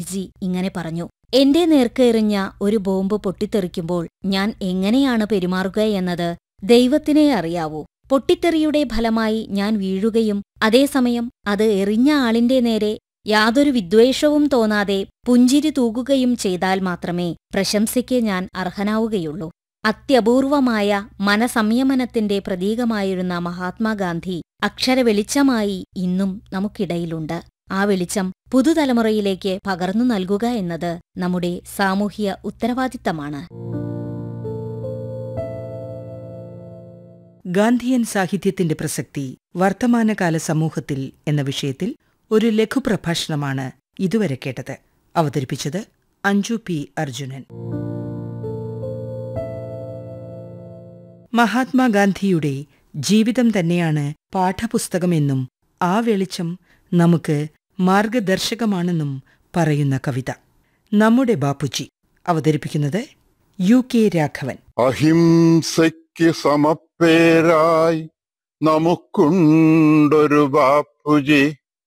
മുഖർജി ഇങ്ങനെ പറഞ്ഞു എന്റെ നേർക്ക് എറിഞ്ഞ ഒരു ബോംബ് പൊട്ടിത്തെറിക്കുമ്പോൾ ഞാൻ എങ്ങനെയാണ് പെരുമാറുകയെന്നത് ദൈവത്തിനേ അറിയാവൂ പൊട്ടിത്തെറിയുടെ ഫലമായി ഞാൻ വീഴുകയും അതേസമയം അത് എറിഞ്ഞ ആളിന്റെ നേരെ യാതൊരു വിദ്വേഷവും തോന്നാതെ പുഞ്ചിരി തൂകുകയും ചെയ്താൽ മാത്രമേ പ്രശംസയ്ക്ക് ഞാൻ അർഹനാവുകയുള്ളൂ അത്യപൂർവമായ മനസംയമനത്തിന്റെ പ്രതീകമായിരുന്ന മഹാത്മാഗാന്ധി അക്ഷരവെളിച്ചമായി ഇന്നും നമുക്കിടയിലുണ്ട് ആ വെളിച്ചം പുതുതലമുറയിലേക്ക് പകർന്നു നൽകുക എന്നത് നമ്മുടെ സാമൂഹ്യ ഉത്തരവാദിത്തമാണ് ഗാന്ധിയൻ സാഹിത്യത്തിന്റെ പ്രസക്തി വർത്തമാനകാല സമൂഹത്തിൽ എന്ന വിഷയത്തിൽ ഒരു ലഘുപ്രഭാഷണമാണ് ഇതുവരെ കേട്ടത് അവതരിപ്പിച്ചത് അഞ്ജു പി അർജുനൻ മഹാത്മാഗാന്ധിയുടെ ജീവിതം തന്നെയാണ് പാഠപുസ്തകമെന്നും ആ വെളിച്ചം നമുക്ക് മാർഗദർശകമാണെന്നും പറയുന്ന കവിത നമ്മുടെ ബാപ്പുജി അവതരിപ്പിക്കുന്നത് യു കെ രാഘവൻ അഹിംസയ്ക്ക് സമപ്പേരായി നമുക്കുണ്ടൊരു ബാപ്പുജി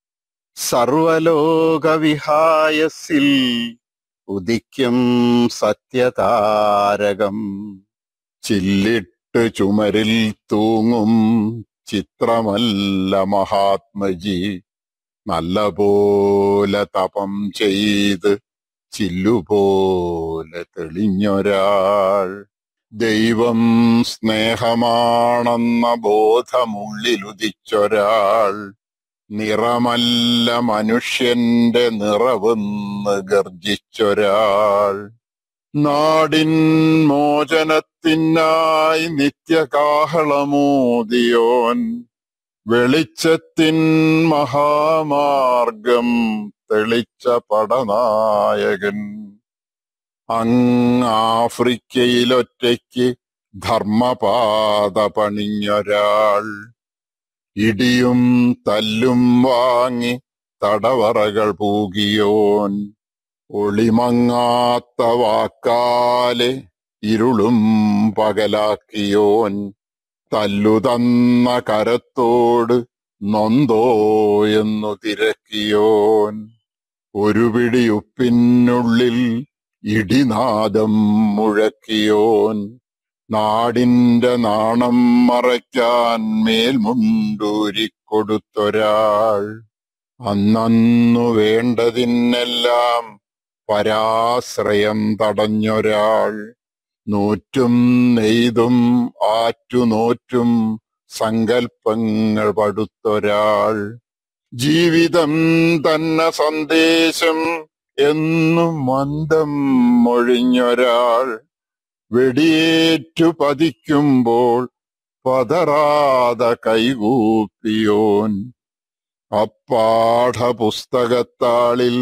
സർവലോകവിഹായസിൽ ഉദിക്കും സത്യതാരകം ചില്ലിട്ട് ചുമരിൽ തൂങ്ങും ചിത്രമല്ല മഹാത്മജി നല്ല പോലെ തപം ചെയ്ത് ചില്ലുപോലെ തെളിഞ്ഞൊരാൾ ദൈവം സ്നേഹമാണെന്ന ബോധമുള്ളിലുദിച്ചൊരാൾ നിറമല്ല മനുഷ്യന്റെ നിറവെന്ന് ഗർജിച്ചൊരാൾ നാടിൻ മോചനത്തിനായി നിത്യകാഹളമോദിയോൻ വെളിച്ചത്തിൻ മഹാമാർഗം തെളിച്ച പടനായകൻ അങ്ങ് ആഫ്രിക്കയിലൊറ്റയ്ക്ക് ധർമ്മപാത പണിഞ്ഞൊരാൾ ഇടിയും തല്ലും വാങ്ങി തടവറകൾ പൂകിയോൻ ഒളിമങ്ങാത്ത വാക്കാലെ ഇരുളും പകലാക്കിയോൻ തല്ലുതന്ന കരത്തോട് നൊന്തോ എന്നു തിരക്കിയോൻ ഒരു പിടി ഉപ്പിനുള്ളിൽ ഇടിനാദം മുഴക്കിയോൻ നാടിന്റെ നാണം മറയ്ക്കാൻ മേൽമുണ്ടൂരിക്കൊടുത്തൊരാൾ അന്നന്നു വേണ്ടതിനെല്ലാം പരാശ്രയം തടഞ്ഞൊരാൾ നൂറ്റും നെയ്തും ആറ്റുനോറ്റും സങ്കൽപ്പങ്ങൾ പടുത്തൊരാൾ ജീവിതം തന്നെ സന്ദേശം എന്നും മന്ദം മൊഴിഞ്ഞൊരാൾ വെടിയേറ്റു പതിക്കുമ്പോൾ പതറാതെ കൈകൂപ്പിയോൻ അപ്പാഠ പുസ്തകത്താളിൽ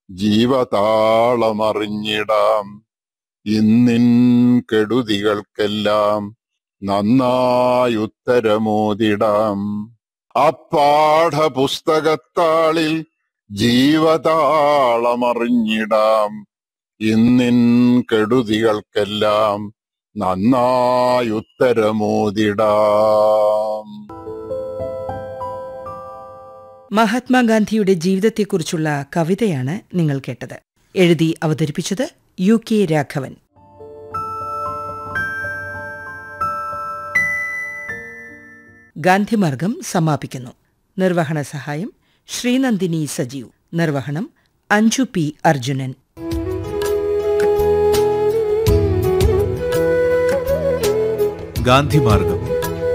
ജീവതാളമറിഞ്ഞിടാം ഇന്നിൻ കെടുതികൾക്കെല്ലാം നന്നായി ഉത്തരമോതിടാം അപ്പാഠ പുസ്തകത്താളിൽ ജീവതാളമറിഞ്ഞിടാം ഇന്നിൻ കെടുതികൾക്കെല്ലാം നന്നായി ഉത്തരമോതിടാം മഹാത്മാഗാന്ധിയുടെ ജീവിതത്തെക്കുറിച്ചുള്ള കവിതയാണ് നിങ്ങൾ കേട്ടത് എഴുതി അവതരിപ്പിച്ചത് യു കെ രാഘവൻ ഗാന്ധിമാർഗം സമാപിക്കുന്നു നിർവഹണ സഹായം ശ്രീനന്ദിനി സജീവ് നിർവഹണം അഞ്ജു പി അർജുനൻ ഗാന്ധിമാർഗം